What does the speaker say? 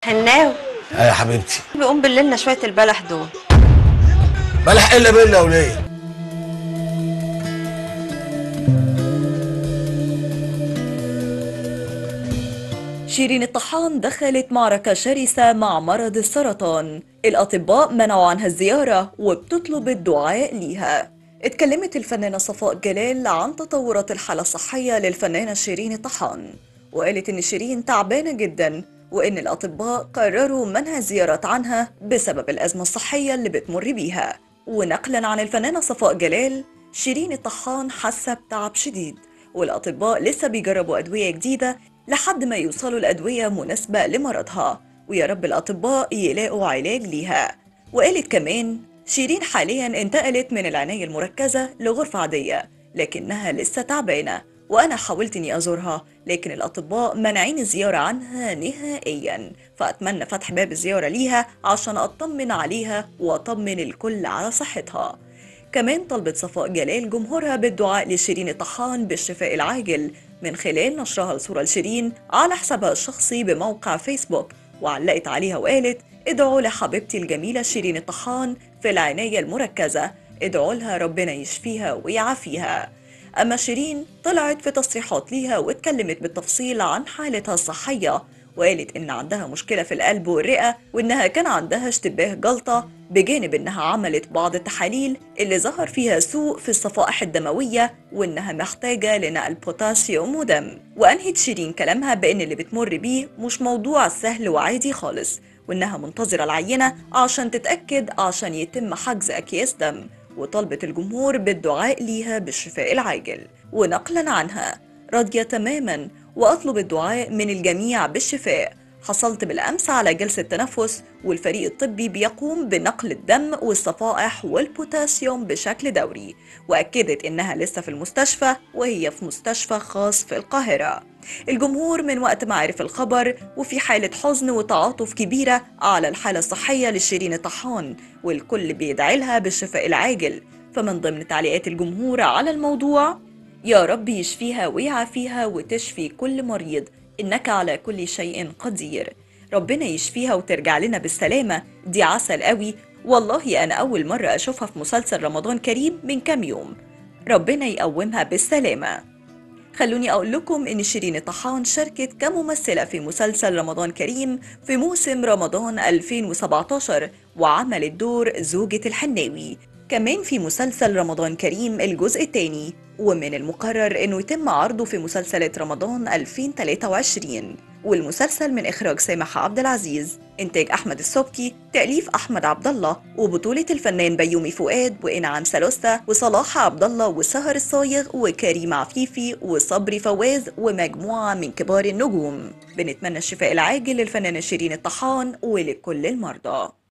حناوي اه يا حبيبتي بيقوم بالليلنا شويه البلح دول بلح الا بالله وليه شيرين الطحان دخلت معركة شرسة مع مرض السرطان الأطباء منعوا عنها الزيارة وبتطلب الدعاء ليها اتكلمت الفنانة صفاء جلال عن تطورات الحالة الصحية للفنانة شيرين الطحان وقالت إن شيرين تعبانة جدا وإن الأطباء قرروا منع الزيارات عنها بسبب الأزمة الصحية اللي بتمر بيها ونقلا عن الفنانة صفاء جلال شيرين الطحان حاسة بتعب شديد والأطباء لسه بيجربوا أدوية جديدة لحد ما يوصلوا لأدوية مناسبة لمرضها ويا رب الأطباء يلاقوا علاج ليها وقالت كمان شيرين حاليا انتقلت من العناية المركزة لغرفة عادية لكنها لسه تعبانة وأنا حاولت إني أزورها لكن الأطباء منعين الزيارة عنها نهائيا فأتمنى فتح باب الزيارة ليها عشان أطمن عليها وأطمن الكل على صحتها كمان طلبت صفاء جلال جمهورها بالدعاء لشيرين الطحان بالشفاء العاجل من خلال نشرها الصورة لشيرين على حسابها الشخصي بموقع فيسبوك وعلقت عليها وقالت ادعوا لحبيبتي الجميلة شيرين الطحان في العناية المركزة ادعوا لها ربنا يشفيها ويعافيها أما شيرين طلعت في تصريحات ليها واتكلمت بالتفصيل عن حالتها الصحية وقالت إن عندها مشكلة في القلب والرئة وإنها كان عندها اشتباه جلطة بجانب إنها عملت بعض التحاليل اللي ظهر فيها سوء في الصفائح الدموية وإنها محتاجة لنقل بوتاسيوم ودم وأنهت شيرين كلامها بإن اللي بتمر بيه مش موضوع سهل وعادي خالص وإنها منتظرة العينة عشان تتأكد عشان يتم حجز أكياس دم وطلبت الجمهور بالدعاء ليها بالشفاء العاجل ونقلا عنها راضية تماما وأطلب الدعاء من الجميع بالشفاء حصلت بالأمس على جلسة تنفس والفريق الطبي بيقوم بنقل الدم والصفائح والبوتاسيوم بشكل دوري وأكدت إنها لسه في المستشفى وهي في مستشفى خاص في القاهرة الجمهور من وقت ما عرف الخبر وفي حالة حزن وتعاطف كبيرة على الحالة الصحية لشيرين الطحان والكل بيدعي لها بالشفاء العاجل فمن ضمن تعليقات الجمهور على الموضوع يا رب يشفيها ويعافيها وتشفي كل مريض إنك على كل شيء قدير ربنا يشفيها وترجع لنا بالسلامة دي عسل قوي والله أنا أول مرة أشوفها في مسلسل رمضان كريم من كام يوم ربنا يقومها بالسلامة خلوني أقول لكم إن شيرين الطحان شاركت كممثلة في مسلسل رمضان كريم في موسم رمضان 2017 وعملت دور زوجة الحناوي كمان في مسلسل رمضان كريم الجزء الثاني ومن المقرر انه يتم عرضه في مسلسلات رمضان 2023 والمسلسل من اخراج سامح عبد العزيز انتاج احمد السبكي تاليف احمد عبد الله وبطوله الفنان بيومي فؤاد وانعام سلوسة وصلاح عبد الله وسهر الصايغ وكريم عفيفي وصبري فواز ومجموعه من كبار النجوم بنتمنى الشفاء العاجل للفنانه شيرين الطحان ولكل المرضى